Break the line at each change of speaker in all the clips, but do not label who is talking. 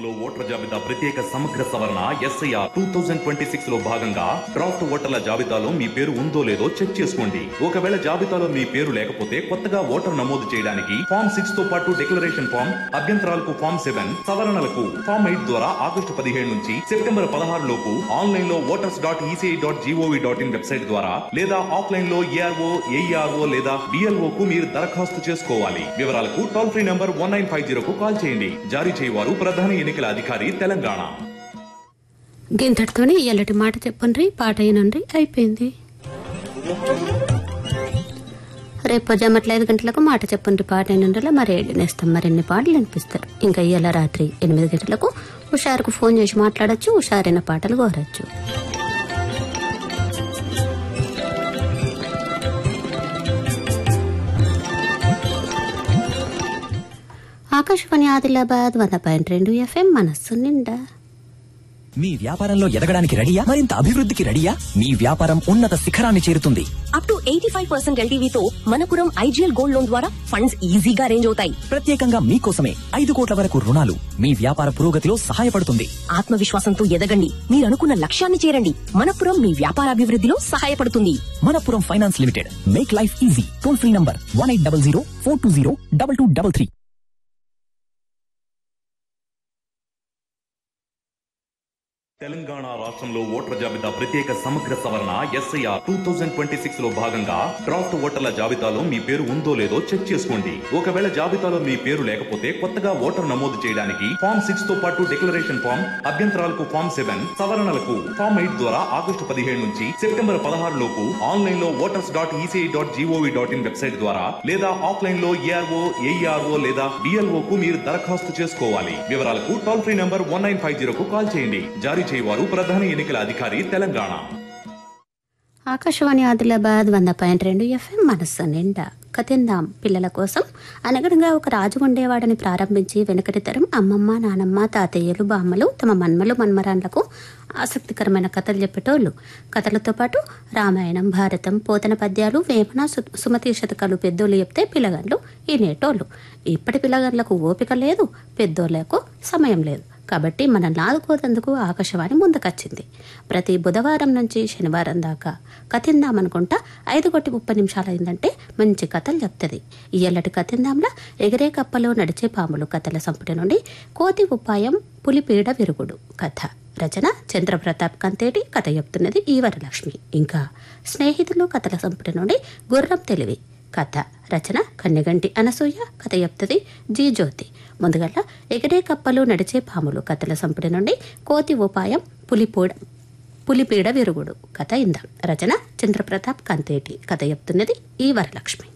రాష్ట్రంలో ఓటర్ల జాబితా ప్రత్యేక సమగ్ర సవరణ SIR two thousand twenty six లో భాగంగా డ్రాఫ్ట్ ఓటర్ల జాబితాలో మీ పేరు ఉందో లేదో చెక్ చేసుకోండి ఒకవేళ జాబితాలో మీ పేరు లేకపోతే కొత్తగా ఓటర్ నమోదు చేయడానికి ఫామ్ సిక్స్ తో పాటు డిక్లరేషన్ ఫామ్ అభ్యంతరాలకు ఫామ్ సెవెన్ సవరణలకు ఫామ్ ఎయిట్ ద్వారా ఆగస్టు పదిహేడు నుంచి సెప్టెంబర్ పదహారు లోపు ఆన్లైన్ లో voters dot ECI dot GOV dot in website ద్వారా లేదా ఆఫ్లైన్ లో ఏఆర్ఓ ఏఈఆర్ఓ లేదా బిఎల్ఓ కు మీరు దరఖాస్తు చేసుకోవాలి వివరాలకు toll free number one nine five zero కు కాల్ చేయండి జారీ చేయవారు ప్రధాన ఎన్నికల అధికారి తెలంగాణ
గింతటితోనే ఎల్లటి మాట చెప్పండి పాట అయినండి అయిపోయింది రేపు జమట్ల ఐదు గంటలకు మాట చెప్పండి పాట అయినండిలో మరి ఏడినేస్తాం మరిన్ని పాటలు వినిపిస్తారు ఇంకా ఇవాళ రాత్రి ఎనిమిది గంటలకు హుషారుకు ఫోన్ చేసి మాట్లాడొచ్చు హుషారైన పాటలు కోరచ్చు ఆకాశవాణి ఆదిలాబాద్ వంద పాయింట్ రెండు ఎఫ్ఎం మనస్సు నిండా
మీ వ్యాపారంలో ఎదగడానికి రెడీయా మరింత అభివృద్ధికి రెడీయా మీ వ్యాపారం ఉన్నత శిఖరాన్ని చేరుతుంది
up to eighty five percent ఎల్టీవీతో మనపురం ఐజీఎల్ గోల్డ్ లోన్ ద్వారా ఫండ్స్ ఈజీగా అరేంజ్ అవుతాయి
ప్రత్యేకంగా మీకోసమే ఐదు కోట్ల వరకు రుణాలు మీ వ్యాపార పురోగతిలో సహాయపడుతుంది
ఆత్మవిశ్వాసంతో ఎదగండి మీరు అనుకున్న లక్ష్యాన్ని చేరండి మనపురం మీ వ్యాపారాభివృద్ధిలో సహాయపడుతుంది
Manappuram finance limited make life easy toll free number one eight double zero four two zero double two double three
Telangana రాష్ట్రంలో ఓటర్ల జాబితా ప్రత్యేక సమగ్ర సవరణ SIR two thousand twenty six లో భాగంగా డ్రాఫ్ట్ ఓటర్ల జాబితాలో మీ పేరు ఉందో లేదో చెక్ చేసుకోండి ఒకవేళ జాబితాలో మీ పేరు లేకపోతే కొత్తగా ఓటర్ నమోదు చేయడానికి ఫామ్ సిక్స్ తో పాటు డిక్లరేషన్ ఫామ్ అభ్యంతరాలకు ఫామ్ సెవెన్ సవరణలకు ఫామ్ ఎయిట్ ద్వారా ఆగస్టు పదిహేడు నుంచి సెప్టెంబర్ పదహారు లోపు ఆన్లైన్ లో voters dot ECI dot GOV dot in website ద్వారా లేదా ఆఫ్లైన్ లో ఏఆర్ఓ ఏఈఆర్ఓ లేదా బిఎల్ఓ కు మీరు దరఖాస్తు చేసుకోవాలి వివరాలకు toll free number one nine five zero కు కాల్ చేయండి జారీ చేయవారు ప్రధాన ఎన్నికల అధికారి తెలంగాణ
ఆకాశవాణి ఆదిలాబాద్ వంద పాయింట్ రెండు ఎఫ్ఎం మనస్సు నిండా కతిందాం పిల్లల కోసం అనగడంగా ఒక రాజు ఉండేవాడని ప్రారంభించి వెనుకటి తరం అమ్మమ్మ నానమ్మ తాతయ్యలు బామ్మలు తమ మన్మలు మన్మరాన్లకు ఆసక్తికరమైన కథలు చెప్పేటోళ్ళు కథలతో పాటు రామాయణం భారతం పోతన పద్యాలు వేమన సు- సుమతి శతకాలు పెద్దోళ్ళు చెప్తే పిల్లగాళ్ళు ఈనేటోళ్ళు ఇప్పటి పిల్లగాళ్ళకు ఓపిక లేదు పెద్దోళ్ళకు సమయం లేదు కాబట్టి మనల్ని ఆదుకోదందుకు ఆకాశవాణి ముందుకొచ్చింది ప్రతి బుధవారం నుంచి శనివారం దాకా కథిందామనుకుంటా ఐదు కొట్టి ముప్పై నిమిషాలు అయిందంటే మంచి కథలు చెప్తుంది ఇయ్యల్లటి కథిందాంలా ఎగిరే కప్పలో నడిచే పాములు కథల సంపుటి నుండి కోతి ఉపాయం పులిపీడ విరుగుడు కథ రచన చంద్రప్రతాప్ కంతేటి కథ చెప్తున్నది ఈ వరలక్ష్మి ఇంకా స్నేహితులు కథల సంపుటి నుండి గుర్రం తెలివి కథ రచన కన్నెగంటి అనసూయ కథ చెప్తుంది జీ జ్యోతి ముందుగల ఎగరే కప్పలు నడిచే పాములు కథల సంపుటి నుండి కోతి ఉపాయం పులిపూడ పులిపీడ విరుగుడు కథ ఇందాం రచన చంద్రప్రతాప్ కంతేటి కథ చెప్తున్నది ఈ వరలక్ష్మి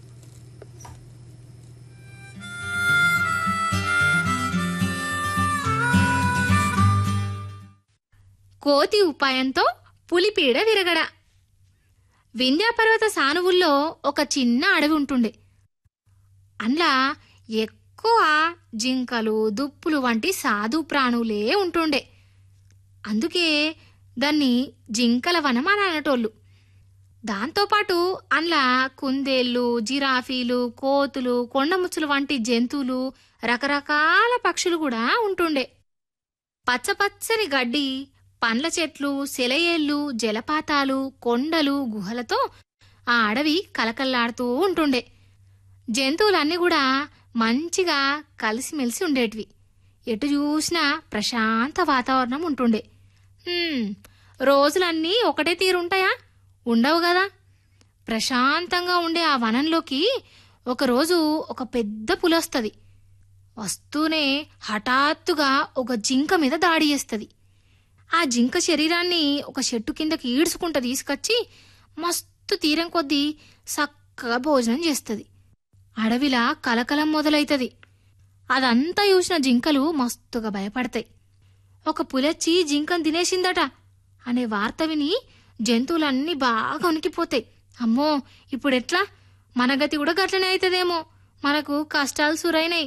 కోతి ఉపాయంతో పులిపీడ విరగడ వింధ్యాపర్వత సానువుల్లో ఒక చిన్న అడవి ఉంటుండే అందులో ఎక్కువ జింకలు దుప్పులు వంటి సాధు ప్రాణులే ఉంటుండే అందుకే దాన్ని జింకల వనం అని అనటోళ్ళు దాంతోపాటు అందులో కుందేళ్ళు జిరాఫీలు కోతులు కొండముచ్చులు వంటి జంతువులు రకరకాల పక్షులు కూడా ఉంటుండే పచ్చపచ్చని గడ్డి పండ్ల చెట్లు సెలయేళ్ళు జలపాతాలు కొండలు గుహలతో ఆ అడవి కలకల్లాడుతూ ఉంటుండే జంతువులన్నీ కూడా మంచిగా కలిసిమెలిసి ఉండేటివి ఎటు చూసినా ప్రశాంత వాతావరణం ఉంటుండే హ్మ్, రోజులన్నీ ఒకటే తీరుంటాయా ఉండవు కదా ప్రశాంతంగా ఉండే ఆ వనంలోకి ఒకరోజు ఒక పెద్ద పులొస్తుంది వస్తూనే హఠాత్తుగా ఒక జింక మీద దాడి చేస్తుంది ఆ జింక శరీరాన్ని ఒక చెట్టు కిందకి ఈడ్చుకుంటూ తీసుకొచ్చి మస్తు తీరం కొద్దీ చక్కగా భోజనం చేస్తుంది అడవిలా కలకలం మొదలైతది అదంతా చూసిన జింకలు మస్తుగా భయపడతాయి ఒక పులచ్చి జింకను తినేసిందట అనే వార్త విని జంతువులన్నీ బాగా ఉనికిపోతాయి అమ్మో ఇప్పుడెట్లా మన గతి కూడా గట్లనే అవుతుందేమో మనకు కష్టాలు సురైనాయి